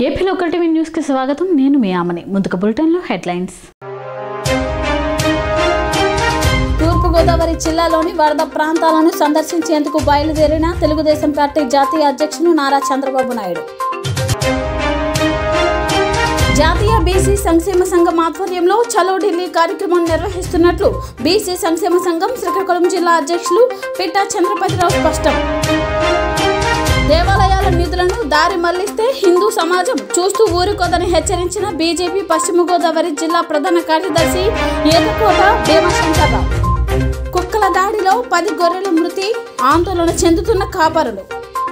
AP local TV news కి స్వాగతం నేను మీ ఆమని ముందుకు బులెటిన్ లో హెడ్లైన్స్ తూర్పుగోదావరి జిల్లాలోని వరద ప్రాంతాలను సందర్శించేందుకు బయలుదేరిన తెలుగుదేశం పార్టీ జాతీయ అధ్యక్షులు నారా చంద్రబాబు నాయుడు జాతీయ బీసీ సంక్షేమ సంఘం ఆధ్వర్యంలో చలో ఢిల్లీ కార్యక్రమం నిర్వహిస్తున్నట్లు బీసీ సంక్షేమ సంఘం శ్రీకాకుళం జిల్లా అధ్యక్షులు పిట్టా చంద్రపతిరావు స్పష్టం దేవాలయాల నిధులను దారి మళ్లిస్తే హిందూ సమాజం చూస్తూ ఊరుకోదని హెచ్చరించిన బీజేపీ పశ్చిమ గోదావరి జిల్లా ప్రధాన కార్యదర్శి ఏతకోట భీమశంకర్రావు కుక్కల దాడిలో పది గొర్రెల మృతి ఆందోళన చెందుతున్న కాపరులు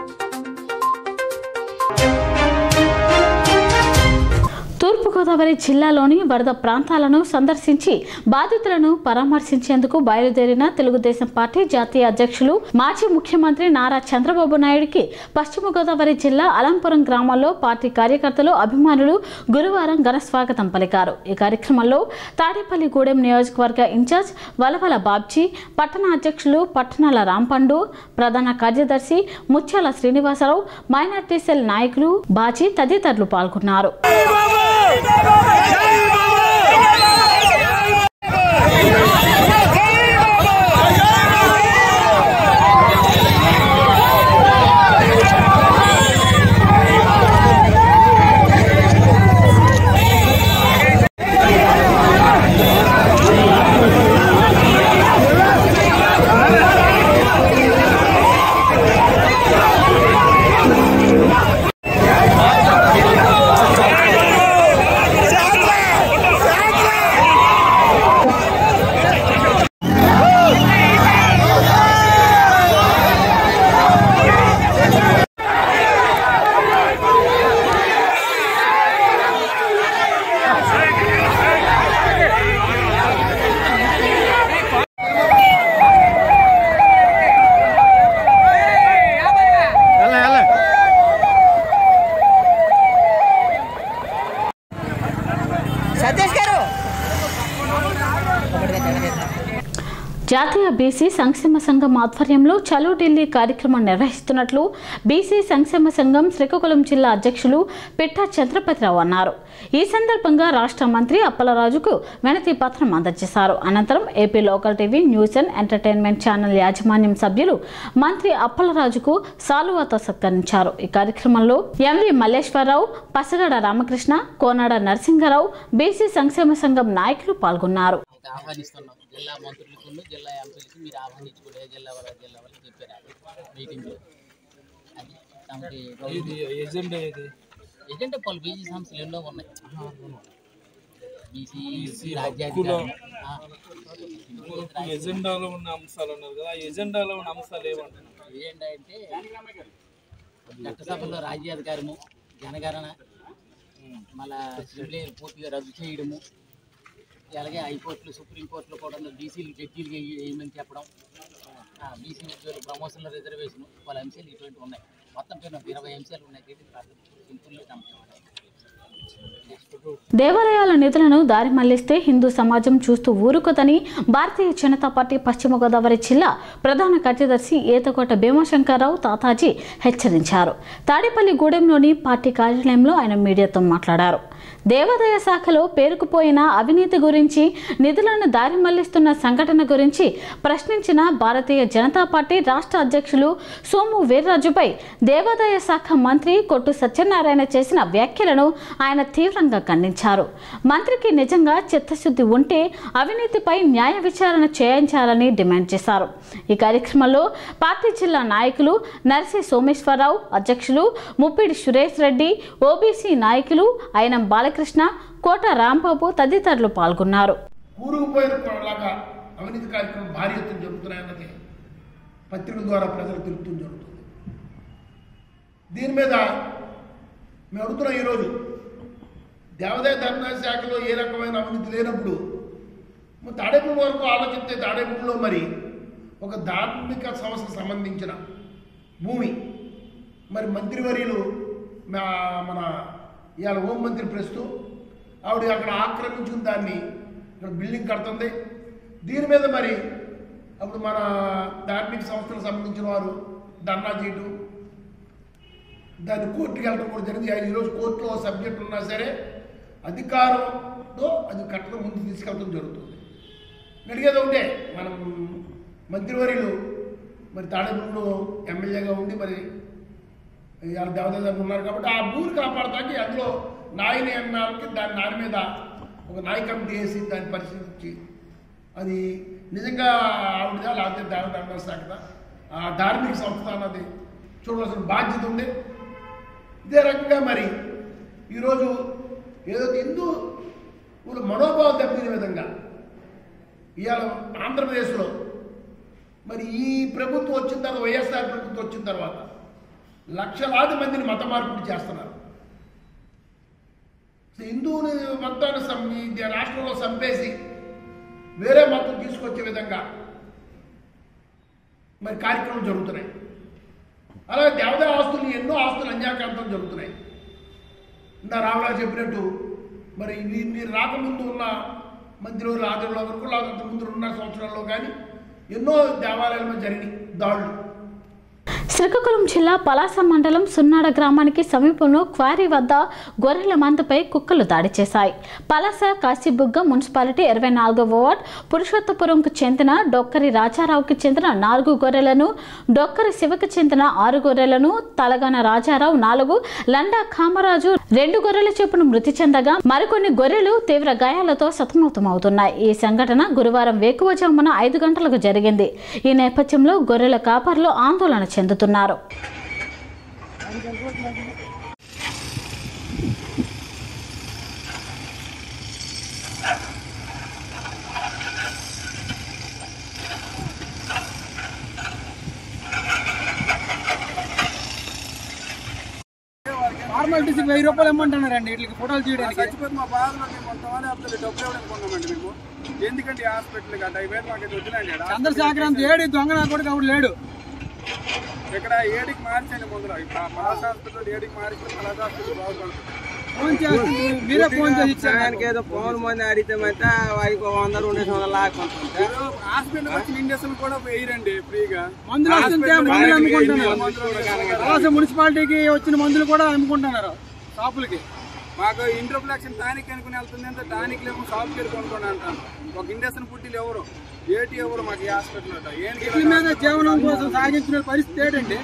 తూర్పుగోదావరి జిల్లాలోని వరద ప్రాంతాలను సందర్శించి బాధితులను పరామర్శించేందుకు బయలుదేరిన తెలుగుదేశం పార్టీ జాతీయ అధ్యక్షులు మాజీ ముఖ్యమంత్రి నారా చంద్రబాబు నాయుడికి పశ్చిమ గోదావరి జిల్లా అలంపురం గ్రామంలో పార్టీ కార్యకర్తలు అభిమానులు గురువారం ఘన స్వాగతం పలికారు ఈ కార్యక్రమంలో తాడేపల్లిగూడెం నియోజకవర్గ ఇన్ఛార్జ్ వలవల బాబ్జీ పట్టణ అధ్యక్షులు పట్టణాల రాంపండు ప్రధాన కార్యదర్శి ముత్యాల శ్రీనివాసరావు మైనార్టీ సెల్ నాయకులు బాజీ తదితరులు పాల్గొన్నారు సతీష్ గారు జాతీయ బీసీ సంక్షేమ సంఘం ఆధ్వర్యంలో చలో ఢిల్లీ కార్యక్రమం నిర్వహిస్తున్నట్లు బీసీ సంక్షేమ సంఘం శ్రీకాకుళం జిల్లా అధ్యక్షులు పిట్టా చంద్రపతిరావు అన్నారు ఈ సందర్భంగా రాష్ట్ర మంత్రి అప్పలరాజుకు వినతి పత్రం అందజేశారు అనంతరం AP local TV news and entertainment channel యాజమాన్యం సభ్యులు మంత్రి అప్పలరాజుకు సాలువాతో సత్కరించారు ఈ కార్యక్రమంలో ఎంవి మల్లేశ్వరరావు పసగడ రామకృష్ణ కోనాడ నరసింహారావు బీసీ సంక్షేమ సంఘం నాయకులు పాల్గొన్నారు అయితే ఆహ్వానిస్తున్నాం జిల్లా మంత్రులకు జిల్లా ఎంపీలకి మీరు ఆహ్వానించుకోండి ఏ జిల్లా వాళ్ళ జిల్లా వాళ్ళకి చెప్పారు మీటింగ్లో అది తమకి ఇది ఎజెండా ఇది ఏజెంటే పలు బీసీ సంస్థలు ఎన్నో ఉన్నాయి బీసీ బీసీ రాజ్యాధికారం ఎజెండాలో ఉన్న అంశాలు ఉన్నారు కదా ఆ ఎజెండాలో ఉన్న అంశాలు ఏమంటున్నారు ఏజెండా అంటే చట్టసభలో రాజ్యాధికారము జనగణన మళ్ళా అసెంబ్లీ పూర్తిగా రద్దు చేయడము అలాగే హైకోర్టులు సుప్రీంకోర్టులో కూడా బీసీలు జడ్జీలు వేయమని చెప్పడం బీసీ ఉద్యోగులు ప్రమోషన్ల రిజర్వేషన్ వాళ్ళ అంశాలు ఇటువంటి ఉన్నాయి మొత్తం పైన ఇరవై అంశాలు ఉన్నాయి సింపుల్ దేవాలయాల నిధులను దారి మళ్లిస్తే హిందూ సమాజం చూస్తూ ఊరుకోదని భారతీయ జనతా పార్టీ పశ్చిమ గోదావరి జిల్లా ప్రధాన కార్యదర్శి ఏతకోట భీమాశంకర్రావు తాతాజీ హెచ్చరించారు తాడేపల్లిగూడెంలోని పార్టీ కార్యాలయంలో ఆయన మీడియాతో మాట్లాడారు దేవాదాయ శాఖలో పేరుకుపోయిన అవినీతి గురించి నిధులను దారి మళ్లిస్తున్న సంఘటన గురించి ప్రశ్నించిన భారతీయ జనతా పార్టీ రాష్ట్ర అధ్యక్షులు సోము వీర్రాజుపై దేవాదాయ శాఖ మంత్రి కొట్టు సత్యనారాయణ చేసిన వ్యాఖ్యలను ఆయన తీవ్రంగా ఖండించారు మంత్రికి నిజంగా చిత్తశుద్ధి ఉంటే అవినీతిపై న్యాయ విచారణ చేయించాలని డిమాండ్ చేశారు ఈ కార్యక్రమంలో పార్టీ జిల్లా నాయకులు నర్సి సోమేశ్వరరావు అధ్యక్షులు ముప్పిడి సురేష్ రెడ్డి ఓబీసీ నాయకులు అయినం బాలకృష్ణ కోట రాంబాబు తదితరులు పాల్గొన్నారు కూరుకుపోయిన లాగా అవినీతి కార్యక్రమం భారీ ఎత్తున జరుగుతున్నాయన్నది పత్రికల ద్వారా ప్రజలకు తెలుపుతూ జరుగుతుంది దీని మీద మేము అడుగుతున్నాం ఈరోజు దేవాదాయ ధర్మాదాయ శాఖలో ఏ రకమైన అవినీతి లేనప్పుడు మరి తాడేపల్లి వరకు ఆలోచిస్తే తాడేపల్లిలో మరి ఒక ధార్మిక సంస్థకు సంబంధించిన భూమి మరి మంత్రివర్యులు మా- మన ఇవాళ హోంమంత్రి ప్రస్తుతం ఆవిడ అక్కడ ఆక్రమించుకుని దాన్ని ఇక్కడ బిల్డింగ్ కడుతుంది దీని మీద మరి అప్పుడు మన ధార్మిక సంస్థలకు సంబంధించిన వారు ధర్నా చేయటం దాన్ని కోర్టుకి వెళ్ళడం కూడా జరిగింది ఆయన ఈరోజు కోర్టులో సబ్జెక్ట్ ఉన్నా సరే అధికారంతో అది కట్టడం ముందు తీసుకెళ్ళడం జరుగుతుంది నేను అడిగేది ఒకటే మనం మంత్రివర్యులు మరి తాడేపల్లిలో ఎమ్మెల్యేగా ఉండి మరి ఇవాళ దేవదేవ ఉన్నారు కాబట్టి ఆ భూమిని కాపాడటానికి అందులో నాయని ఎమ్మెల్యేకి దాని దాని మీద ఒక నాయ కమిటీ వేసి దాన్ని పరిశీలించి అది నిజంగా ఆవిడదా లేకపోతే దేవదేవ శాఖదా ఆ ధార్మిక సంస్థ అన్నది చూడవలసిన బాధ్యత ఉంది ఇదే రకంగా మరి ఈరోజు ఏదో హిందూ ఊళ్ళో మనోభావం దెబ్బతినే విధంగా ఇవాళ ఆంధ్రప్రదేశ్లో మరి ఈ ప్రభుత్వం వచ్చిన తర్వాత వైఎస్ఆర్ ప్రభుత్వం వచ్చిన తర్వాత లక్షలాది మందిని మత మార్పిడి చేస్తున్నారు అసలు హిందువుని మొత్తాన్ని సం ఈ రాష్ట్రంలో చంపేసి వేరే మతం తీసుకొచ్చే విధంగా మరి కార్యక్రమం జరుగుతున్నాయి అలాగే దేవదేవ ఆస్తులు ఎన్నో ఆస్తులు అన్యాకాంతం జరుగుతున్నాయి ఇందా రామరాజు చెప్పినట్టు మరి మీ- మీరు రాకముందు ఉన్న మంత్రివర్యుల ఆధ్వర్యంలో వరకు లేకపోతే ముందు రెండున్నర సంవత్సరాల్లో కానీ ఎన్నో దేవాలయాల మీద జరిగినాయి దాడులు శ్రీకాకుళం జిల్లా పలాస మండలం సున్నాడ గ్రామానికి సమీపంలో క్వారీ వద్ద గొర్రెల మందపై కుక్కలు దాడి చేశాయి పలాస కాశీబుగ్గ మున్సిపాలిటీ ఇరవై నాలుగవ వార్డ్ పురుషోత్తపురంకు చెందిన డొక్కరి రాజారావుకి చెందిన నాలుగు గొర్రెలను డొక్కరి శివకి చెందిన ఆరు గొర్రెలను తలగన రాజారావు నాలుగు లండా కామరాజు రెండు గొర్రెల చొప్పున మృతి చెందగా మరికొన్ని గొర్రెలు తీవ్ర గాయాలతో సతమతమవుతున్నాయి ఈ సంఘటన గురువారం వేకువజామున ఐదు గంటలకు జరిగింది ఈ నేపథ్యంలో గొర్రెల కాపర్లు ఆందోళన చెందుతున్నారు ఫార్మాలిటీస్ వెయ్యి రూపాయలు ఇమ్మంటున్నారండి వీటికి ఫోటోలు తీయడానికి చచ్చిపోతే మా బాధలో మేము కొంతమంది అప్పుడు డబ్బులు ఇవ్వడానికి కొన్నామండి మేము ఎందుకంటే ఈ హాస్పిటల్ గట్ట ఇవే మాకు ఇది వద్దులండి ఈడ. చంద్రశేఖర్ అంత ఏడి దొంగ నా కొడుకు అప్పుడు లేడు ఇక్కడ ఏడికి మార్చండి ముందులో పలాస్ హాస్పిటల్ ఏడికి మార్చి పలాస్ హాస్పిటల్ బాగుపడుతుంది ఫోన్ చేసి మీరే ఫోన్ చేసి ఇచ్చారు దానికి ఏదో పవన్ మంది అడిగితే అయితే వారికి వంద రెండు వందలు లాక్కుంటుంటే మీరు హాస్పిటల్ వచ్చి ఇండస్ట్రీ కూడా వేయరండి ఫ్రీగా మందులు వస్తుంటే మందులు అమ్ముకుంటున్నారు అలాస మున్సిపాలిటీకి వచ్చిన మందులు కూడా అమ్ముకుంటున్నారు షాపులకి మాకు ఇంట్రోప్లాక్షన్ టానిక్ అనుకుని వెళ్తుంది అంటే టానిక్ లేము షాప్ పేరు కొనుక్కోండి అంటాను ఒక ఇండస్ట్రీ పుట్టిలు ఎవరు ఏటి ఎవరు మాకు ఈ హాస్పిటల్ అట వీటి మీద జీవనం కోసం సాగించిన పరిస్థితి ఏంటండి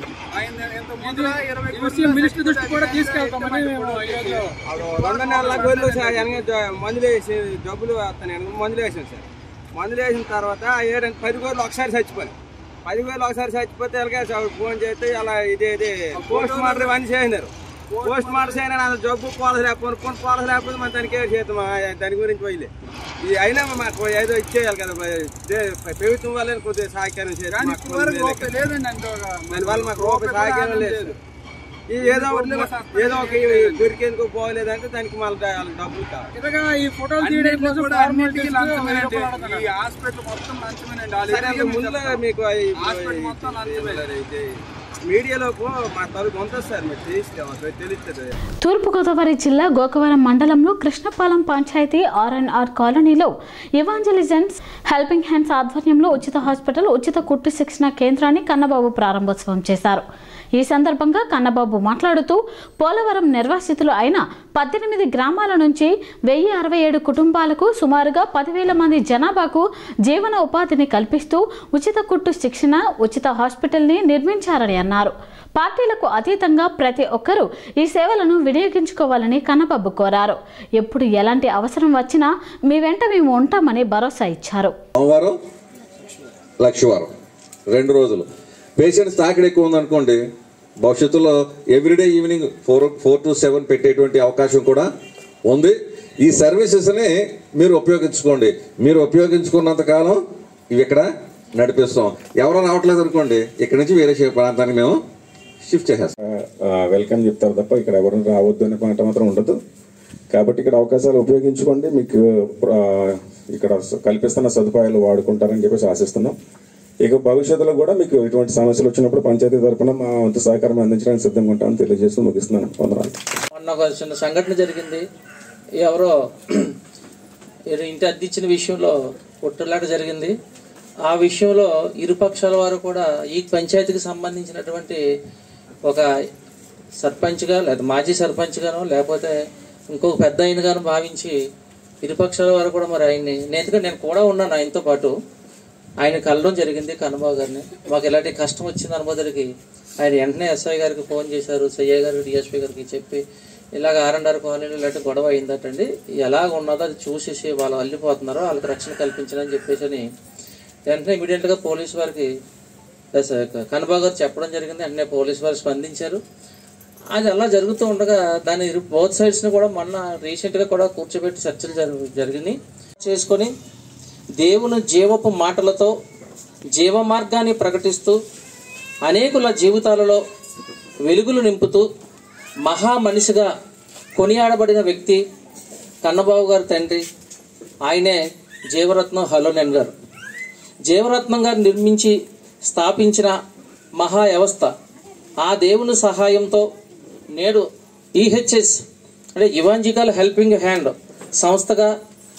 ఎంత ముందులా ఇరవై ఈ విషయం మినిస్టర్ దృష్టి కూడా తీసుకెళ్తామని మేము ఈరోజు రెండు నెలల గొర్రెలు సార్ వెనక జ- మందులు వేసి డబ్బులు వస్తాను మందులు వేసాను సార్ మందులు వేసిన తర్వాత ఏడు పది గొర్రెలు ఒకసారి చచ్చిపోయి పది గొర్రెలు ఒకసారి చచ్చిపోతే ఎలాగే సార్ ఫోన్ చేస్తే అలా ఇది ఇది పోస్ట్ మార్టం ఇవన్నీ చేసినారు పోస్ట్ మార్టం అయినా అంత జబ్బు పాలసీ లేకపోతే కొన్ని పాలసీ లేకపోతే మన దానికి ఏం చేద్దాం ఆ, దాని గురించి పోయిలే ఇది అయినా మాకు ఏదో ఇచ్చేయాలి కదా మరి దే- ప్రభుత్వం వల్ల కొద్దిగా సహకారం చేయాలి కానీ మాకు ఇప్పుడు వరకు కొద్దిగా రూపాయి లేదండి అంత దానివల్ల మాకు రూపాయి సహాయం లేదు ఈ ఏదో ఒక- ఏదో ఒక దొరికేందుకు పోలేదంటే దానికి మళ్ళీ డబ్బులు కావాలి ఇలాగా ఈ ఫోటోలు తీయడం కోసం కూడా అన్నిటికీ ఫార్మాలిటీస్ లంచమేనండి. వెయ్యి రూపాయలు ఈ హాస్పిటల్ మొత్తం లంచమేనండి వాళ్ళు సరే ఎదిగే అంత ముందులో చెప్తారు. మీకు ఈ- హాస్పిటల్ మొత్తం లంచమే. ఇది మీడియాలో మా తరపు ఉంటుంది సార్ మీరు తెలిస్తే తెలుస్తుంది తూర్పుగోదావరి జిల్లా గోకవరం మండలంలో కృష్ణపాలెం పంచాయతీ ఆర్ఎన్ఆర్ కాలనీలో ఇవాంజలిజన్స్ హెల్పింగ్ హ్యాండ్స్ ఆధ్వర్యంలో ఉచిత హాస్పిటల్ ఉచిత కుట్టు శిక్షణ కేంద్రాన్ని కన్నబాబు ప్రారంభోత్సవం చేశారు ఈ సందర్భంగా కన్నబాబు మాట్లాడుతూ పోలవరం నిర్వాసితులు అయిన పద్దెనిమిది గ్రామాల నుంచి వెయ్యి అరవై ఏడు కుటుంబాలకు సుమారుగా పదివేల మంది జనాభాకు జీవన ఉపాధిని కల్పిస్తూ ఉచిత కుట్టు శిక్షణ ఉచిత హాస్పిటల్ని నిర్మించారని అన్నారు పార్టీలకు అతీతంగా ప్రతి ఒక్కరూ ఈ సేవలను వినియోగించుకోవాలని కన్నబాబు కోరారు ఎప్పుడు ఎలాంటి అవసరం వచ్చినా మీ వెంట మేము ఉంటామని భరోసా ఇచ్చారు సోమవారం లక్షవారం రెండు రోజులు పేషెంట్స్ తాకిడి ఎక్కువ ఉందనుకోండి భవిష్యత్తులో every day evening four four to seven పెట్టేటువంటి అవకాశం కూడా ఉంది ఈ సర్వీసెస్ని మీరు ఉపయోగించుకోండి మీరు ఉపయోగించుకున్నంత కాలం ఇవి ఇక్కడ నడిపిస్తాం ఎవరో రావట్లేదు అనుకోండి ఇక్కడ నుంచి వేరే షే- ప్రాంతానికి మేము షిఫ్ట్ చేసేస్తాం వెల్కమ్ చెప్తారు తప్ప ఇక్కడ ఎవరు రావద్దు అనే మాట మాత్రం ఉండదు కాబట్టి ఇక్కడ అవకాశాలు ఉపయోగించుకోండి మీకు ఆ, ఇక్కడ స- కల్పిస్తున్న సదుపాయాలు వాడుకుంటారని చెప్పేసి ఆశిస్తున్నాం ఇక భవిష్యత్తులో కూడా మీకు ఇటువంటి సమస్యలు వచ్చినప్పుడు పంచాయతీ తరపున మా వంతు సహకారం అందించడానికి సిద్ధంగా ఉంటామని తెలియజేస్తూ ముగిస్తున్నాను వందనాలు మొన్న ఒక చిన్న సంఘటన జరిగింది ఎవరో ఏదో ఇంటి అద్దెచ్చిన విషయంలో కొట్టులాట జరిగింది ఆ విషయంలో ఇరుపక్షాల వారు కూడా ఈ పంచాయతీకి సంబంధించినటువంటి ఒక సర్పంచ్గా లేదా మాజీ సర్పంచ్గానో లేకపోతే ఇంకొక పెద్ద ఆయనగానో భావించి ఇరుపక్షాల వారు కూడా మరి ఆయన్ని నేను ఎందుకంటే నేను కూడా ఉన్నాను ఆయనతో పాటు ఆయన కలవడం జరిగింది కన్నబాబు గారిని మాకు ఎలాంటి కష్టం వచ్చింది అనుమతులకి ఆయన వెంటనే ఎస్ఐ గారికి ఫోన్ చేశారు సిఐ గారికి డిఎస్పీ గారికి చెప్పి ఇలాగ ఆర్ఎండ్ఆర్ కాలనీలో ఇలాంటి గొడవ అయిందటండి ఎలాగ ఉన్నదో అది చూసేసి వాళ్ళు అల్లిపోతున్నారో వాళ్ళకి రక్షణ కల్పించని చెప్పేసి అని వెంటనే ఇమీడియట్గా పోలీసు వారికి ఎస్ కన్నబాబు గారు చెప్పడం జరిగింది వెంటనే పోలీసు వారు స్పందించారు అది అలా జరుగుతూ ఉండగా దాని బోత్ సైడ్స్ని కూడా మొన్న రీసెంట్గా కూడా కూర్చోబెట్టి చర్చలు జరుగు జరిగినాయి చేసుకొని దేవుని జీవపు మాటలతో జీవ మార్గాన్ని ప్రకటిస్తూ అనేకుల జీవితాలలో వెలుగులు నింపుతూ మహా మనిషిగా కొనియాడబడిన వ్యక్తి కన్నబాబు గారి తండ్రి ఆయనే జీవరత్నం హలోనెన్ గారు జీవరత్నం గారు నిర్మించి స్థాపించిన మహా వ్యవస్థ ఆ దేవుని సహాయంతో నేడు ఈహెచ్ఎస్ అంటే ఇవాంజికల్ హెల్పింగ్ హ్యాండ్ సంస్థగా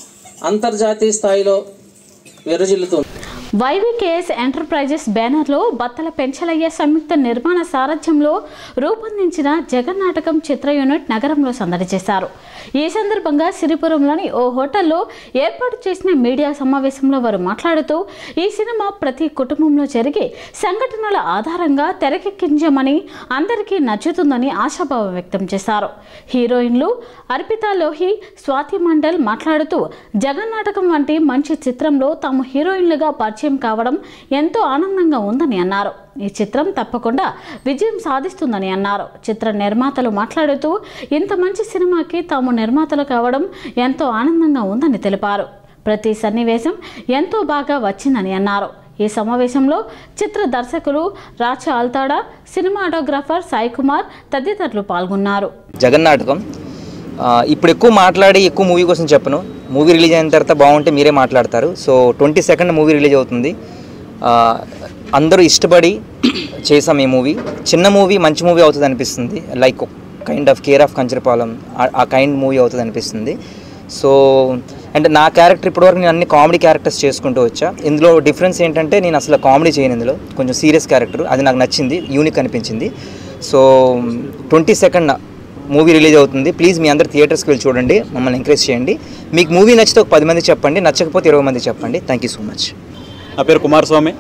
అంతర్జాతీయ స్థాయిలో విరజిల్లుతుంది వైవికేఎస్ ఎంటర్ప్రైజెస్ బ్యానర్లో బత్తల పెంచలయ్య సంయుక్త నిర్మాణ సారథ్యంలో రూపొందించిన జగన్నాటకం చిత్ర యూనిట్ నగరంలో సందడి చేశారు ఈ సందర్భంగా సిరిపురంలోని ఓ హోటల్లో ఏర్పాటు చేసిన మీడియా సమావేశంలో వారు మాట్లాడుతూ ఈ సినిమా ప్రతి కుటుంబంలో జరిగే సంఘటనల ఆధారంగా తెరకెక్కించమని అందరికీ నచ్చుతుందని ఆశాభావం వ్యక్తం చేశారు హీరోయిన్లు అర్పితా లోహి స్వాతి మండల్ మాట్లాడుతూ జగన్నాటకం వంటి మంచి చిత్రంలో తాము హీరోయిన్లుగా పరిచయం కావడం ఎంతో ఆనందంగా ఉందని అన్నారు ఈ చిత్రం తప్పకుండా విజయం సాధిస్తుందని అన్నారు చిత్ర నిర్మాతలు మాట్లాడుతూ ఇంత మంచి సినిమాకి తాము నిర్మాతలు కావడం ఎంతో ఆనందంగా ఉందని తెలిపారు ప్రతి సన్నివేశం ఎంతో బాగా వచ్చిందని అన్నారు ఈ సమావేశంలో చిత్ర దర్శకులు రాచ ఆల్తాడా సినిమాటోగ్రాఫర్ సాయి కుమార్ తదితరులు పాల్గొన్నారు జగన్నాటకం ఆ, ఇప్పుడు ఎక్కువ మాట్లాడి ఎక్కువ మూవీ కోసం చెప్పను మూవీ రిలీజ్ అయిన తర్వాత బాగుంటే మీరే మాట్లాడతారు so twenty second movie release అవుతుంది ఆ, అందరూ ఇష్టపడి చేసాం ఈ మూవీ చిన్న మూవీ మంచి మూవీ అవుతుంది అనిపిస్తుంది like kind of care of Kancharapalem ఆ- ఆ కైండ్ మూవీ అవుతుంది అనిపిస్తుంది సో అండ్ నా క్యారెక్టర్ ఇప్పటివరకు నేను అన్ని కామెడీ క్యారెక్టర్స్ చేసుకుంటూ వచ్చా ఇందులో డిఫరెన్స్ ఏంటంటే నేను అసలు కామెడీ చేయను ఇందులో కొంచెం సీరియస్ క్యారెక్టర్ అది నాకు నచ్చింది యూనిక్ అనిపించింది so twenty second movie release అవుతుంది ప్లీజ్ మీ అందరు థియేటర్స్కి వెళ్ళి చూడండి మమ్మల్ని ఎంకరేజ్ చేయండి మీకు మూవీ నచ్చితే ఒక పది మంది చెప్పండి నచ్చకపోతే ఇరవై మంది చెప్పండి థ్యాంక్ యూ సో మచ్ నా పేరు కుమారస్వామి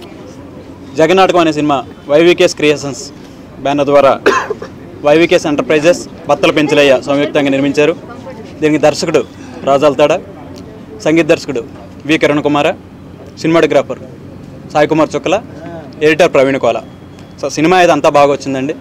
జగన్నాటకం అనే సినిమా వైవికేస్ క్రియేషన్స్ బ్యానర్ ద్వారా వైవికేస్ ఎంటర్ప్రైజెస్ బత్తల పెంచలయ్య సంయుక్తంగా నిర్మించారు దీనికి దర్శకుడు రాజాల్తాడ సంగీత దర్శకుడు V Kiran Kumar cinematographer Sai Kumar Chukkala editor Praveen Kola so సినిమా అయితే అంతా బాగా వచ్చిందండి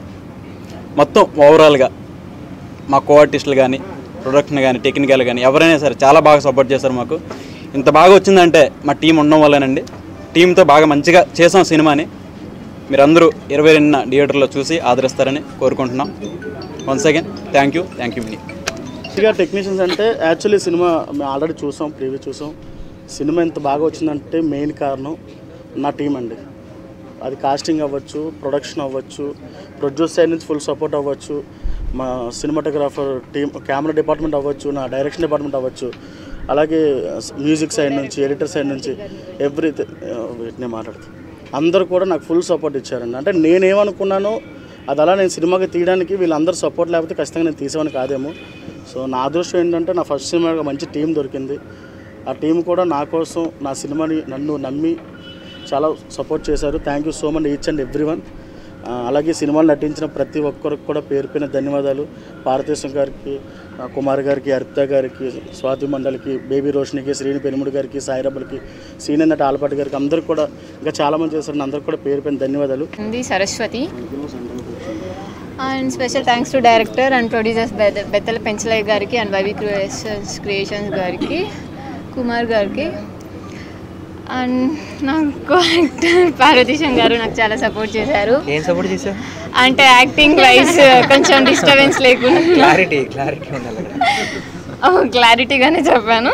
మొత్తం ఓవరాల్గా మా కో ఆర్టిస్టులు కానీ ప్రొడక్షన్ కానీ టెక్నికల్ కానీ ఎవరైనా సరే చాలా బాగా సపోర్ట్ చేశారు మాకు ఇంత బాగా వచ్చిందంటే మా టీం ఉండడం వల్లేనండి టీంతో బాగా మంచిగా చేసాం సినిమాని మీరందరూ ఇరవై రెండున థియేటర్లో చూసి ఆదరిస్తారని కోరుకుంటున్నాం once again thank you thank you mini ఇక టెక్నీషియన్స్ అంటే యాక్చువల్లీ సినిమా మేము ఆల్రెడీ చూసాం ప్రీవ్యూ చూసాం సినిమా ఇంత బాగా వచ్చిందంటే మెయిన్ కారణం నా టీం అండి అది కాస్టింగ్ అవ్వచ్చు ప్రొడక్షన్ అవ్వచ్చు ప్రొడ్యూస్ సైడ్ నుంచి ఫుల్ సపోర్ట్ అవ్వచ్చు మా సినిమాటోగ్రాఫర్ టీం కెమెరా డిపార్ట్మెంట్ అవ్వచ్చు నా డైరెక్షన్ డిపార్ట్మెంట్ అవ్వచ్చు అలాగే మ్యూజిక్ సైడ్ నుంచి ఎడిటర్ సైడ్ నుంచి ఎవ్రీ వీటిని మాట్లాడుతాను అందరూ కూడా నాకు ఫుల్ సపోర్ట్ ఇచ్చారండి అంటే నేనేమనుకున్నానో అది అలా నేను సినిమాకి తీయడానికి వీళ్ళందరూ సపోర్ట్ లేకపోతే ఖచ్చితంగా నేను తీసేవాని కాదేమో సో నా అదృష్టం ఏంటంటే నా ఫస్ట్ సినిమాకి మంచి టీం దొరికింది ఆ టీం కూడా నా కోసం నా సినిమాని నన్ను నమ్మి చాలా సపోర్ట్ చేశారు thank you so much each and every one అలాగే సినిమాలు నటించిన ప్రతి ఒక్కరికి కూడా పేరు పైన ధన్యవాదాలు భారతదేశం గారికి ఆ, కుమార్ గారికి అర్పిత గారికి స్వాతి మండలికి బేబీ రోషనికి శ్రీని పెనుముడి గారికి సాయిరబ్బలకి సీనియర్ నటి ఆలపాటి గారికి అందరికి కూడా ఇంకా చాలామంది చేశారు అందరికి కూడా పేరు పైన ధన్యవాదాలు ఉంది Saraswati and special thanks to director and producers Bettala Penchalaiah గారికి అండ్ వైవి క్రియేషన్స్ క్రియేషన్స్ గారికి కుమార్ గారికి అండ్ నాకు యాక్టర్ పార్వతీశం గారు నాకు చాలా సపోర్ట్ చేశారు ఏం సపోర్ట్ చేశారు అంటే యాక్టింగ్ వైజ్ కొంచెం డిస్టర్బెన్స్ లేకుండా క్లారిటీ క్లారిటీ ఉండాలి అక్కడ క్లారిటీగానే చెప్పాను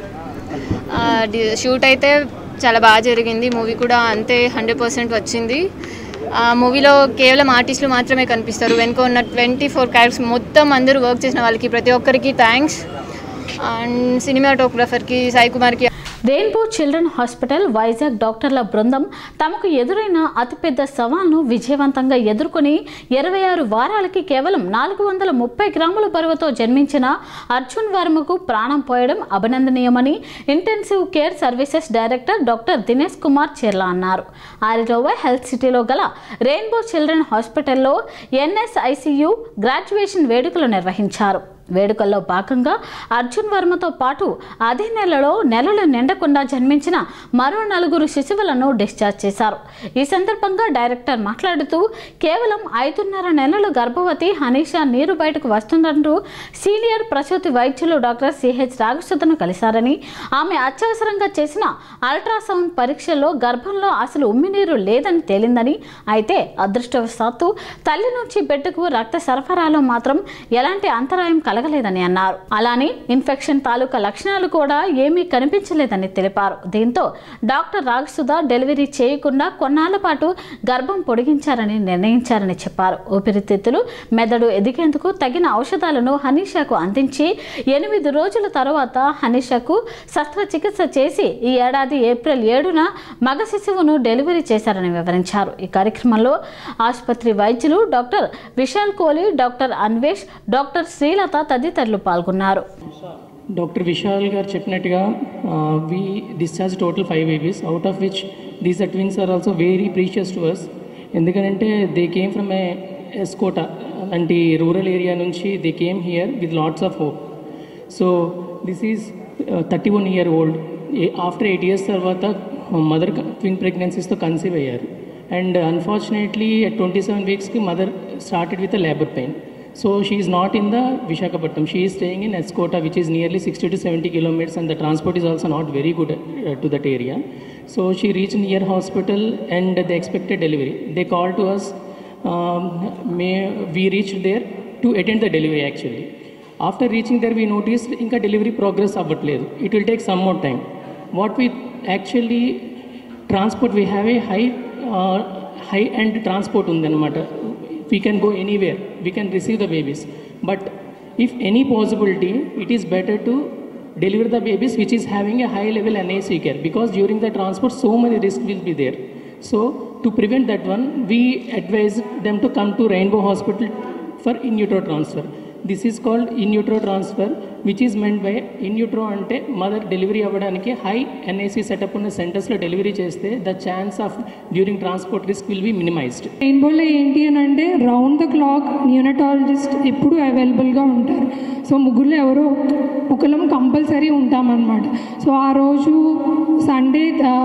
షూట్ అయితే చాలా బాగా జరిగింది మూవీ కూడా అంతే హండ్రెడ్ పర్సెంట్ వచ్చింది ఆ మూవీలో కేవలం ఆర్టిస్టులు మాత్రమే కనిపిస్తారు వెనుక ఉన్న ట్వంటీ ఫోర్ క్యారెక్టర్స్ మొత్తం అందరూ వర్క్ చేసిన వాళ్ళకి ప్రతి ఒక్కరికి థ్యాంక్స్ అండ్ సినిమాటోగ్రాఫర్కి సాయి కుమార్కి రెయిన్బో చిల్డ్రన్ హాస్పిటల్ వైజాగ్ డాక్టర్ల బృందం తమకు ఎదురైన అతిపెద్ద సవాల్ను విజయవంతంగా ఎదుర్కొని ఇరవై ఆరు వారాలకి కేవలం నాలుగు వందల ముప్పై గ్రాముల బరువుతో జన్మించిన అర్జున్ వర్మకు ప్రాణం పోయడం అభినందనీయమని intensive care services director doctor Dinesh Kumar Cherla అన్నారు ఆరిరోవా హెల్త్ సిటీలో గల రెయిన్బో చిల్డ్రన్ హాస్పిటల్లో ఎన్ఎస్ఐసియు గ్రాడ్యుయేషన్ వేడుకలు నిర్వహించారు వేడుకల్లో భాగంగా అర్జున్ వర్మతో పాటు అదే నెలలో నెలలు నిండకుండా జన్మించిన మరో నలుగురు శిశువులను డిశ్చార్జ్ చేశారు ఈ సందర్భంగా డైరెక్టర్ మాట్లాడుతూ కేవలం ఐదున్నర నెలలు గర్భవతి హనీషా నీరు బయటకు వస్తుందంటూ సీనియర్ ప్రసూతి వైద్యులు డాక్టర్ సిహెచ్ రాగసుధను కలిశారని ఆమె అత్యవసరంగా చేసిన అల్ట్రాసౌండ్ పరీక్షల్లో గర్భంలో అసలు ఉమ్మినీరు లేదని తేలిందని అయితే అదృష్టవశాత్తు తల్లి నుంచి బిడ్డకు రక్త సరఫరాలో మాత్రం ఎలాంటి అంతరాయం కలగలేదని అన్నారు అలానే ఇన్ఫెక్షన్ తాలూకా లక్షణాలు కూడా ఏమీ కనిపించలేదని తెలిపారు దీంతో డాక్టర్ రాగసుధ డెలివరీ చేయకుండా కొన్నాళ్ల పాటు గర్భం పొడిగించారని నిర్ణయించారని చెప్పారు ఊపిరితిత్తులు మెదడు ఎదిగేందుకు తగిన ఔషధాలను హనీషాకు అందించి ఎనిమిది రోజుల తర్వాత హనీషాకు శస్త్రచికిత్స చేసి ఈ ఏడాది ఏప్రిల్ ఏడున మగ శిశువును డెలివరీ చేశారని వివరించారు ఈ కార్యక్రమంలో ఆసుపత్రి వైద్యులు doctor Vishal Kohli doctor Anvesh doctor Srilatha తదితరులు పాల్గొన్నారు డాక్టర్ విశాల్ గారు చెప్పినట్టుగా we discharge total five babies out of which these twins are also very precious to us ఎందుకంటే they came from a S Kota అలాంటి రూరల్ ఏరియా నుంచి they came here with lots of hope so this is thirty one year old after eight years తర్వాత mother twin ప్రెగ్నెన్సీస్తో conceive అయ్యారు and unfortunately twenty seven వీక్స్కి mother started with a labour pain So she is not in the Vishakhapatnam. She is staying in Escota, which is nearly 60 to 70 kilometers, and the transport is also not very good uh, to that area. So she reached near hospital and they expected delivery. They called to us. Um, may we reached there to attend the delivery actually. After reaching there, we noticed inka delivery progress అవ్వట్లేదు It will take some more time. What we actually transport, we have a high uh, high end transport ఉందన్నమాట we can go anywhere we can receive the babies but if any possibility it is better to deliver the babies which is having a high level NAC care because during the transport so many risks will be there so to prevent that one we advise them to come to rainbow hospital for in utero transfer this is called in utero transfer which is meant by in utero అంటే mother delivery అవ్వడానికి high NAC setup ఉన్న సెంటర్స్లో delivery చేస్తే the chance of during transport risk will be minimised రెయిన్బోలో ఏంటి అని అంటే round the clock neonatologist ఎప్పుడు అవైలబుల్గా ఉంటారు సో ముగ్గురులో ఎవరో ఒకరం కంపల్సరీ ఉంటామన్నమాట సో ఆ రోజు సండే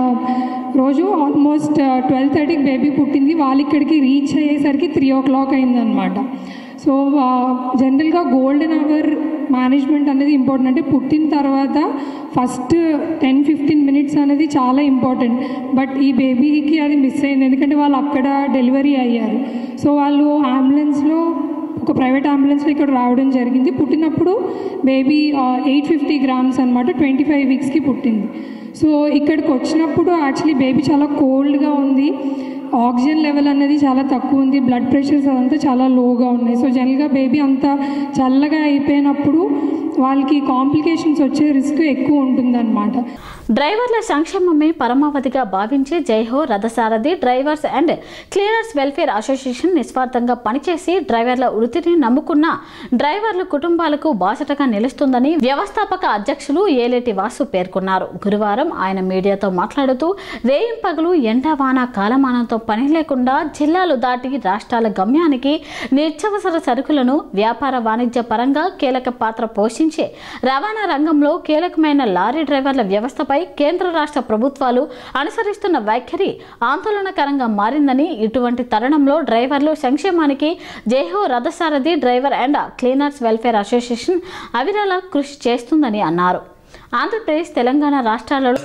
రోజు ఆల్మోస్ట్ ట్వెల్వ్ థర్టీకి బేబీ పుట్టింది వాళ్ళు ఇక్కడికి రీచ్ అయ్యేసరికి త్రీ ఓ క్లాక్ అయిందనమాట సో జనరల్గా గోల్డెన్ అవర్ మేనేజ్మెంట్ అనేది ఇంపార్టెంట్ అంటే పుట్టిన తర్వాత ఫస్ట్ టెన్ ఫిఫ్టీన్ మినిట్స్ అనేది చాలా ఇంపార్టెంట్ బట్ ఈ బేబీకి అది మిస్ అయింది ఎందుకంటే వాళ్ళు అక్కడ డెలివరీ అయ్యారు సో వాళ్ళు అంబులెన్స్లో ఒక ప్రైవేట్ అంబులెన్స్లో ఇక్కడ రావడం జరిగింది పుట్టినప్పుడు బేబీ ఎయిట్ ఫిఫ్టీ గ్రామ్స్ అనమాట ట్వంటీ ఫైవ్ వీక్స్కి పుట్టింది సో ఇక్కడికి వచ్చినప్పుడు యాక్చువల్లీ బేబీ చాలా కోల్డ్గా ఉంది ఆక్సిజన్ లెవెల్ అనేది చాలా తక్కువ ఉంది బ్లడ్ ప్రెషర్స్ అదంతా చాలా లోగా ఉన్నాయి సో జనరల్గా బేబీ అంతా చల్లగా అయిపోయినప్పుడు వాళ్ళకి కాంప్లికేషన్స్ వచ్చే రిస్క్ ఎక్కువ ఉంటుందన్నమాట డ్రైవర్ల సంక్షేమమే పరమావధిగా భావించి Jaiho Rathasarathi drivers and cleaners welfare association నిస్వార్థంగా పనిచేసి డ్రైవర్ల వృత్తిని నమ్ముకున్న డ్రైవర్ల కుటుంబాలకు బాసటగా నిలుస్తుందని వ్యవస్థాపక అధ్యక్షులు ఏలేటి వాసు పేర్కొన్నారు గురువారం ఆయన మీడియాతో మాట్లాడుతూ రేయం పగలు ఎండా వాన కాలమానంతో పని లేకుండా జిల్లాలు దాటి రాష్ట్రాల గమ్యానికి నిత్యావసర సరుకులను వ్యాపార వాణిజ్య పరంగా కీలక పాత్ర పోషించే రవాణా రంగంలో కీలకమైన లారీ డ్రైవర్ల వ్యవస్థపై కేంద్ర రాష్ట్ర ప్రభుత్వాలు అనుసరిస్తున్న వైఖరి ఆందోళనకరంగా మారిందని ఇటువంటి తరుణంలో డ్రైవర్లు సంక్షేమానికి Jaiho Rathasarathi driver and cleaners welfare association అవిరల కృషి చేస్తుందని అన్నారు ఆంధ్రప్రదేశ్ తెలంగాణ రాష్ట్రాలలో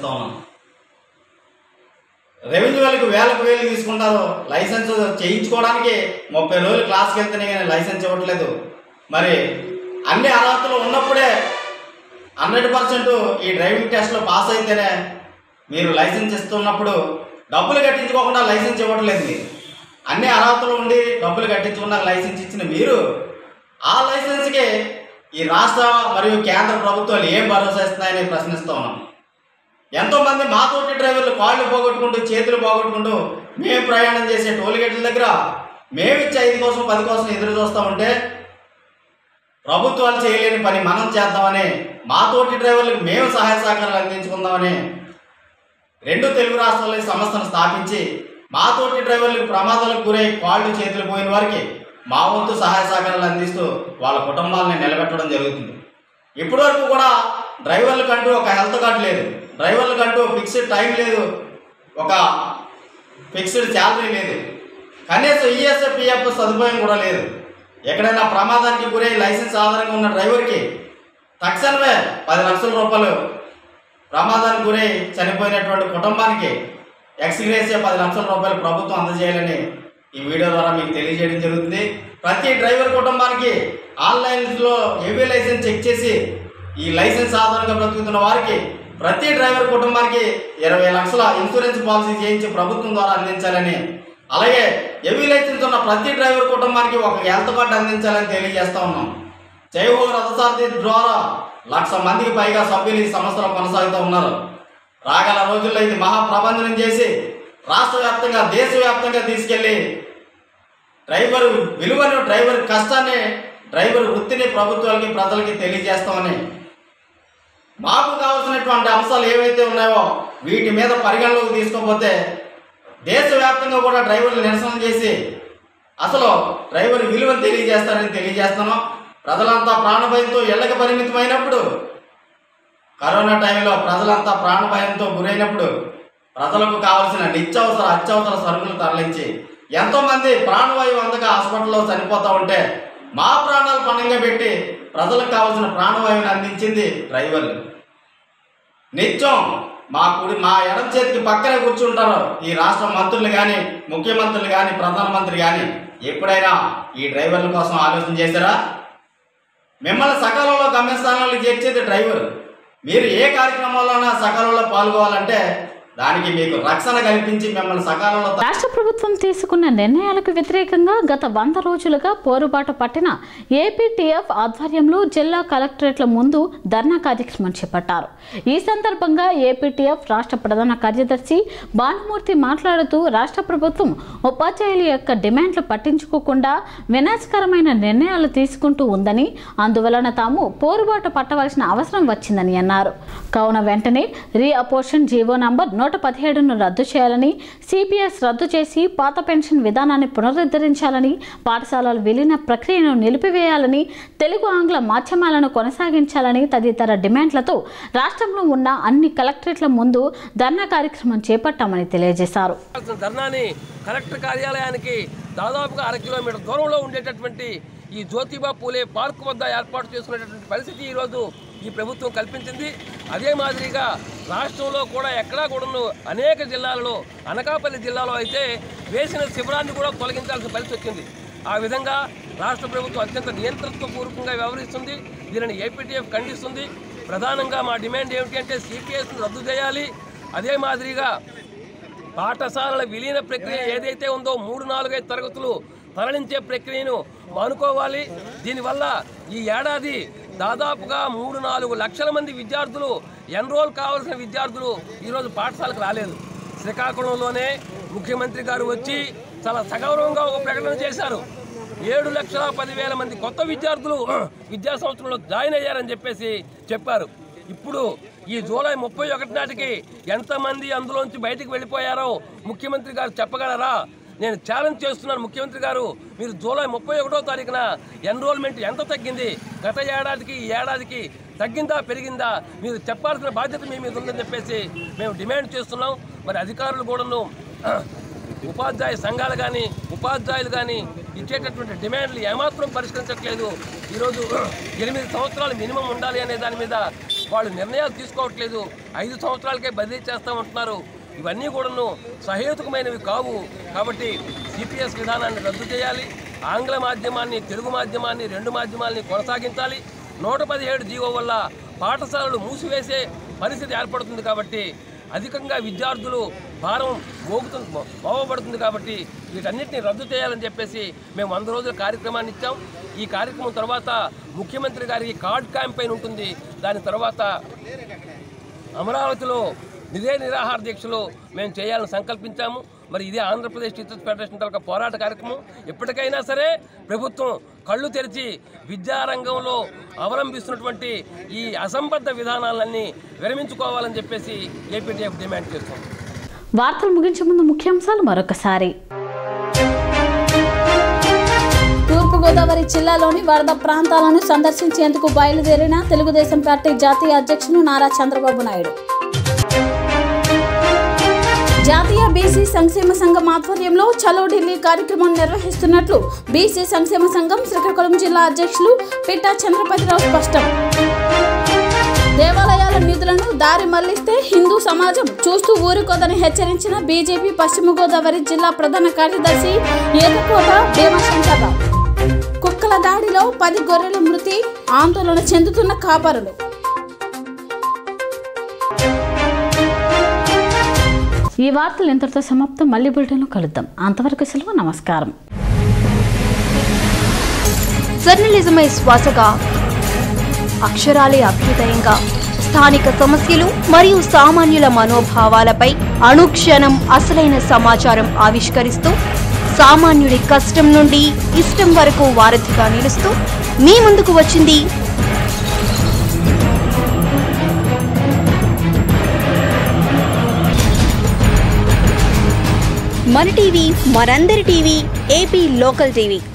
రెవెన్యూ వాళ్ళకి వేలకు వేలు తీసుకుంటారు లైసెన్స్ చేయించుకోవడానికి ముప్పై రోజులు క్లాస్కి వెళ్తేనే కానీ లైసెన్స్ ఇవ్వట్లేదు మరి అన్ని అర్హతలు ఉన్నప్పుడే హండ్రెడ్ పర్సెంట్ ఈ డ్రైవింగ్ టెస్ట్లో పాస్ అయితేనే మీరు లైసెన్స్ ఇస్తున్నప్పుడు డబ్బులు కట్టించుకోకుండా లైసెన్స్ ఇవ్వట్లేదు మీరు అన్ని అర్హతలు ఉండి డబ్బులు కట్టించుకున్న లైసెన్స్ ఇచ్చిన మీరు ఆ లైసెన్స్కి ఈ రాష్ట్ర మరియు కేంద్ర ప్రభుత్వాలు ఏం భరోసా ఇస్తున్నాయని ప్రశ్నిస్తూ ఉన్నాం ఎంతోమంది మాతోటి డ్రైవర్లు కాళ్ళు పోగొట్టుకుంటూ చేతులు పోగొట్టుకుంటూ మేము ప్రయాణం చేసే టోల్గేట్ల దగ్గర మేము ఇచ్చే ఐదు కోసం పది కోసం ఎదురు చూస్తూ ఉంటే ప్రభుత్వాలు చేయలేని పని మనం చేద్దామని మాతోటి డ్రైవర్లకు మేము సహాయ సహకారాలు అందించుకుందామని రెండు తెలుగు రాష్ట్రాల్లో ఈ సంస్థను స్థాపించి మాతోటి డ్రైవర్లకు ప్రమాదాలకు గురై కాళ్ళు చేతులు పోయిన వారికి మా వంతు సహాయ సహకారాలు అందిస్తూ వాళ్ళ కుటుంబాలని నిలబెట్టడం జరుగుతుంది ఇప్పటి వరకు కూడా డ్రైవర్లకు అంటూ ఒక హెల్త్ కార్డు లేదు డ్రైవర్లకు అంటూ ఫిక్స్డ్ టైం లేదు ఒక ఫిక్స్డ్ శాలరీ లేదు కనీసం ఈఎస్ఐ పిఎఫ్ సదుపాయం కూడా లేదు ఎక్కడైనా ప్రమాదానికి గురై లైసెన్స్ ఆధారంగా ఉన్న డ్రైవర్కి తక్షణమే పది లక్షల రూపాయలు ప్రమాదానికి గురై చనిపోయినటువంటి కుటుంబానికి ఎక్స్గ్రేసియా పది లక్షల రూపాయలు ప్రభుత్వం అందజేయాలని ఈ వీడియో ద్వారా మీకు తెలియజేయడం జరుగుతుంది ప్రతి డ్రైవర్ కుటుంబానికి ఆన్లైన్లో ఏవీ లైసెన్స్ చెక్ చేసి ఈ లైసెన్స్ ఆధారంగా బ్రతుకుతున్న వారికి ప్రతి డ్రైవర్ కుటుంబానికి ఇరవై లక్షల ఇన్సూరెన్స్ పాలసీ చేయించి ప్రభుత్వం ద్వారా అందించాలని అలాగే ఏవీ లైసెన్స్ ఉన్న ప్రతి డ్రైవర్ కుటుంబానికి ఒక హెల్త్ కార్డు అందించాలని తెలియజేస్తా ఉన్నాం జైహో రథసారథి ద్వారా లక్ష మందికి పైగా సభ్యులు ఈ సంస్థలో కొనసాగుతూ ఉన్నారు రాగల రోజుల్లో ఇది మహాప్రబంధనం చేసి రాష్ట్ర వ్యాప్తంగా దేశవ్యాప్తంగా తీసుకెళ్లి డ్రైవర్ విలువను డ్రైవర్ కష్టాన్ని డ్రైవర్ వృత్తిని ప్రభుత్వాలకి ప్రజలకి తెలియజేస్తామని మాకు కావాల్సినటువంటి అంశాలు ఏవైతే ఉన్నాయో వీటి మీద పరిగణలోకి తీసుకోకపోతే దేశవ్యాప్తంగా కూడా డ్రైవర్లు నిరసన చేసి అసలు డ్రైవర్ విలువను తెలియజేస్తారని తెలియజేస్తాను ప్రజలంతా ప్రాణభయంతో ఇళ్లకు పరిమితమైనప్పుడు కరోనా టైంలో ప్రజలంతా ప్రాణభయంతో గురైనప్పుడు ప్రజలకు కావలసిన నిత్యావసర అత్యవసర సరుకులు తరలించి ఎంతోమంది ప్రాణవాయువు అందక హాస్పిటల్లో చనిపోతూ ఉంటే మా ప్రాణాలు పణంగా పెట్టి ప్రజలకు కావాల్సిన ప్రాణవాయువుని అందించింది డ్రైవర్లు నిత్యం మా కుడి మా ఎడం చేతికి పక్కనే కూర్చుంటారు ఈ రాష్ట్ర మంత్రులు కానీ ముఖ్యమంత్రులు కానీ ప్రధానమంత్రి కానీ ఎప్పుడైనా ఈ డ్రైవర్ల కోసం ఆలోచన చేశారా మిమ్మల్ని సకాలంలో గమ్యస్థానాలకు చేర్చేది డ్రైవర్ మీరు ఏ కార్యక్రమంలోనైనా సకాలంలో పాల్గొవాలంటే దానికి మీకు రక్షణ కల్పించి మిమ్మల్ని సకాలంలో రాష్ట్ర ప్రభుత్వం తీసుకున్న నిర్ణయాలకు వ్యతిరేకంగా గత వంద రోజులుగా పోరుబాటు పట్టిన ఏపీటీఎఫ్ ఆధ్వర్యంలో జిల్లా కలెక్టరేట్ల ముందు ధర్నా కార్యక్రమం చేపట్టారు ఈ సందర్భంగా ఏపీటీఎఫ్ రాష్ట్ర ప్రధాన కార్యదర్శి భానుమూర్తి మాట్లాడుతూ రాష్ట్ర ప్రభుత్వం ఉపాధ్యాయుల యొక్క డిమాండ్లు పట్టించుకోకుండా వినాశకరమైన నిర్ణయాలు తీసుకుంటూ ఉందని అందువలన తాము పోరుబాటు పట్టవలసిన అవసరం వచ్చిందని అన్నారు కావున వెంటనే రీఅపోర్షన్ జీవో నంబర్ నూట పదిహేడును రద్దు చేయాలని సిపిఎస్ రద్దు చేసి పాత పెన్షన్ విధానాన్ని పునరుద్ధరించాలని పాఠశాలల విలీన ప్రక్రియను నిలిపివేయాలని తెలుగు ఆంగ్ల మాధ్యమాలను కొనసాగించాలని తదితర డిమాండ్లతో రాష్ట్రంలో ఉన్న అన్ని కలెక్టరేట్ల ముందు ధర్నా కార్యక్రమం చేపట్టామని తెలియజేశారు ధర్నాని కలెక్టర్ కార్యాలయానికి దాదాపుగా అర కిలోమీటర్ దూరంలో ఉండేటటువంటి ఈ జ్యోతిబా పూలే పార్క్ వద్ద ఏర్పాటు చేసుకునేటటువంటి పరిస్థితి ఈరోజు ఈ ప్రభుత్వం కల్పించింది అదే మాదిరిగా రాష్ట్రంలో కూడా ఎక్కడా కూడాను అనేక జిల్లాలలో అనకాపల్లి జిల్లాలో అయితే వేసిన శిబిరాన్ని కూడా తొలగించాల్సిన పరిస్థితి వచ్చింది ఆ విధంగా రాష్ట్ర ప్రభుత్వం అత్యంత నియంత్రణపూర్వకంగా వ్యవహరిస్తుంది దీనిని ఏపీటీఎఫ్ ఖండిస్తుంది ప్రధానంగా మా డిమాండ్ ఏమిటి అంటే సిపిఎస్ను రద్దు చేయాలి అదే మాదిరిగా పాఠశాలల విలీన ప్రక్రియ ఏదైతే ఉందో మూడు నాలుగైదు తరగతులు తరలించే ప్రక్రియను మానుకోవాలి దీనివల్ల ఈ ఏడాది దాదాపుగా మూడు నాలుగు లక్షల మంది విద్యార్థులు ఎన్రోల్ కావాల్సిన విద్యార్థులు ఈరోజు పాఠశాలకు రాలేదు శ్రీకాకుళంలోనే ముఖ్యమంత్రి గారు వచ్చి చాలా సగౌరవంగా ఒక ప్రకటన చేశారు ఏడు లక్షల పదివేల మంది కొత్త విద్యార్థులు విద్యా సంవత్సరంలో జాయిన్ అయ్యారని చెప్పేసి చెప్పారు ఇప్పుడు ఈ జూలై ముప్పై ఒకటి నాటికి ఎంతమంది అందులోంచి బయటికి వెళ్ళిపోయారో ముఖ్యమంత్రి గారు చెప్పగలరా నేను ఛాలెంజ్ చేస్తున్నాను ముఖ్యమంత్రి గారు మీరు జూలై ముప్పై ఒకటో తారీఖున ఎన్రోల్మెంట్ ఎంత తగ్గింది గత ఏడాదికి ఈ ఏడాదికి తగ్గిందా పెరిగిందా మీరు చెప్పాల్సిన బాధ్యత మీ మీద ఉందని చెప్పేసి మేము డిమాండ్ చేస్తున్నాం మరి అధికారులు కూడాను ఉపాధ్యాయ సంఘాలు కానీ ఉపాధ్యాయులు కానీ ఇచ్చేటటువంటి డిమాండ్లు ఏమాత్రం పరిష్కరించట్లేదు ఈరోజు ఎనిమిది సంవత్సరాలు మినిమం ఉండాలి అనే దాని మీద వాళ్ళు నిర్ణయాలు తీసుకోవట్లేదు ఐదు సంవత్సరాలకే బదిలీ చేస్తామంటున్నారు ఇవన్నీ కూడాను సహేతుకమైనవి కావు కాబట్టి సిపిఎస్ విధానాన్ని రద్దు చేయాలి ఆంగ్ల మాధ్యమాన్ని తెలుగు మాధ్యమాన్ని రెండు మాధ్యమాల్ని కొనసాగించాలి నూట పదిహేడు జీవో వల్ల పాఠశాలలు మూసివేసే పరిస్థితి ఏర్పడుతుంది కాబట్టి అధికంగా విద్యార్థులు భారం మోగుతుంది మోగబడుతుంది కాబట్టి వీటన్నిటిని రద్దు చేయాలని చెప్పేసి మేము వంద రోజుల కార్యక్రమాన్ని ఇచ్చాం ఈ కార్యక్రమం తర్వాత ముఖ్యమంత్రి గారికి కార్డ్ క్యాంపెయిన్ ఉంటుంది దాని తర్వాత అమరావతిలో ఇదే నిరాహార దీక్షలో మేము చేయాలని సంకల్పించాము మరి ఇదే ఆంధ్రప్రదేశ్ టీచర్స్ ఫెడరేషన్ తాలూకా పోరాట కార్యక్రమం ఎప్పటికైనా సరే ప్రభుత్వం కళ్ళు తెరిచి విద్యారంగంలో అవలంబిస్తున్నటువంటి ఈ అసంబద్ధ విధానాలన్నీ విరమించుకోవాలని చెప్పేసి ఏపీటీఎఫ్ డిమాండ్ చేస్తుంది వార్తలు ముగించే ముందు ముఖ్యాంశాలు మరొకసారి తూర్పుగోదావరి జిల్లాలోని వరద ప్రాంతాలను సందర్శించేందుకు బయలుదేరిన తెలుగుదేశం పార్టీ జాతీయ అధ్యక్షులు నారా చంద్రబాబు నాయుడు జాతీయ బీసీ సంక్షేమ సంఘం ఆధ్వర్యంలో చలో ఢిల్లీ కార్యక్రమం నిర్వహిస్తున్నట్లు బీసీ సంక్షేమ సంఘం శ్రీకాకుళం జిల్లా అధ్యక్షులు పిట్టా చంద్రపతిరావు స్పష్టం దేవాలయాల నిధులను దారి మళ్లిస్తే హిందూ సమాజం చూస్తూ ఊరుకోదని హెచ్చరించిన బీజేపీ పశ్చిమ గోదావరి జిల్లా ప్రధాన కార్యదర్శి ఏకకోట భీమశంకర్రావు కుక్కల దాడిలో పది గొర్రెల మృతి ఆందోళన చెందుతున్న కాపరులు ఈ వార్తలు ఇంతటితో సమాప్తం మళ్ళీ బులెటిన్లో కలుద్దాం అంతవరకు సెలవు నమస్కారం జర్నలిజమే శ్వాసగా అక్షరాలే అభ్యుదయంగా స్థానిక సమస్యలు మరియు సామాన్యుల మనోభావాలపై అనుక్షణం అసలైన సమాచారం ఆవిష్కరిస్తూ సామాన్యుడి కష్టం నుండి ఇష్టం వరకు వారధిగా నిలుస్తూ మీ ముందుకు వచ్చింది మన టీవీ మనందరి టీవీ ఏపీ లోకల్ టీవీ